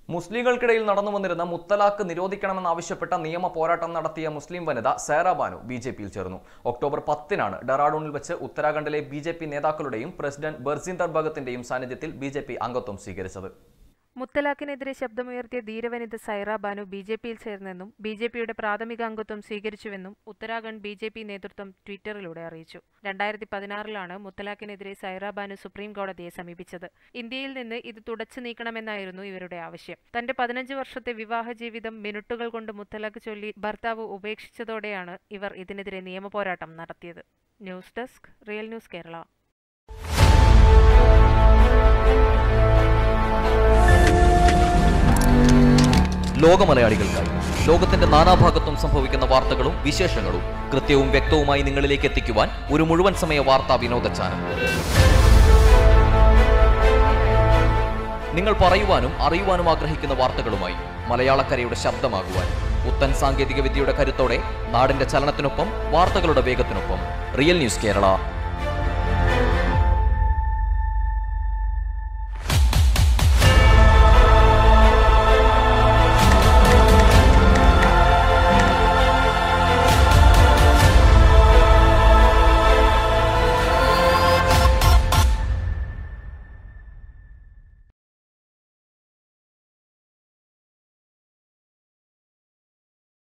മുസ്ലിങ്ങൾക്കിടയിൽ നടന്നു വന്നിരുന്ന മുത്തലാഖ് നിരോധിക്കണമെന്നാവശ്യപ്പെട്ട നിയമ പോരാട്ടം നടത്തിയ മുസ്ലിം വനിത സേറ ബാനു ബി ജെ പിയിൽ ചേർന്നു ഒക്ടോബർ പത്തിനാണ് ഡെറാഡൂണിൽ വെച്ച് ഉത്തരാഖണ്ഡിലെ ബി ജെ പി നേതാക്കളുടെയും പ്രസിഡന്റ് ബർസീന്ദർ ഭഗത്തിന്റെയും സാന്നിധ്യത്തിൽ ബി ജെ പി അംഗത്വം സ്വീകരിച്ചത് മുത്തലാഖിനെതിരെ ശബ്ദമുയർത്തിയ ധീരവനിത സൈറ ബാനു ബി ജെ പിയിൽ ചേർന്നെന്നും ബി ജെ പിയുടെ പ്രാഥമിക അംഗത്വം സ്വീകരിച്ചുവെന്നും ഉത്തരാഖണ്ഡ് ബി ജെ പി നേതൃത്വം ട്വിറ്ററിലൂടെ അറിയിച്ചു രണ്ടായിരത്തി പതിനാറിലാണ് മുത്തലാഖിനെതിരെ സൈറ ബാനു സുപ്രീം കോടതിയെ സമീപിച്ചത് ഇന്ത്യയിൽ നിന്ന് ഇത് തുടച്ചു നീക്കണമെന്നായിരുന്നു ഇവരുടെ ആവശ്യം തന്റെ പതിനഞ്ച് വർഷത്തെ വിവാഹ ജീവിതം മിനിറ്റുകൾ കൊണ്ട് മുത്തലാഖ് ചൊല്ലി ഭർത്താവ് ഉപേക്ഷിച്ചതോടെയാണ് ഇവർ ഇതിനെതിരെ നിയമപോരാട്ടം നടത്തിയത് news desk real news Kerala ലോകമലയാളികൾക്കായി ലോകത്തിന്റെ നാനാഭാഗത്തും സംഭവിക്കുന്ന വാർത്തകളും വിശേഷങ്ങളും കൃത്യവും വ്യക്തവുമായി നിങ്ങളിലേക്ക് എത്തിക്കുവാൻ ഒരു മുഴുവൻ സമയ വാർത്താ വിനോദ ചാനൽ നിങ്ങൾ പറയുവാനും അറിയുവാനും ആഗ്രഹിക്കുന്ന വാർത്തകളുമായി മലയാളക്കരയുടെ ശബ്ദമാകുവാൻ പുത്തൻ സാങ്കേതിക വിദ്യയുടെ കരുത്തോടെ നാടിന്റെ ചലനത്തിനൊപ്പം വാർത്തകളുടെ വേഗത്തിനൊപ്പം റിയൽ ന്യൂസ് കേരള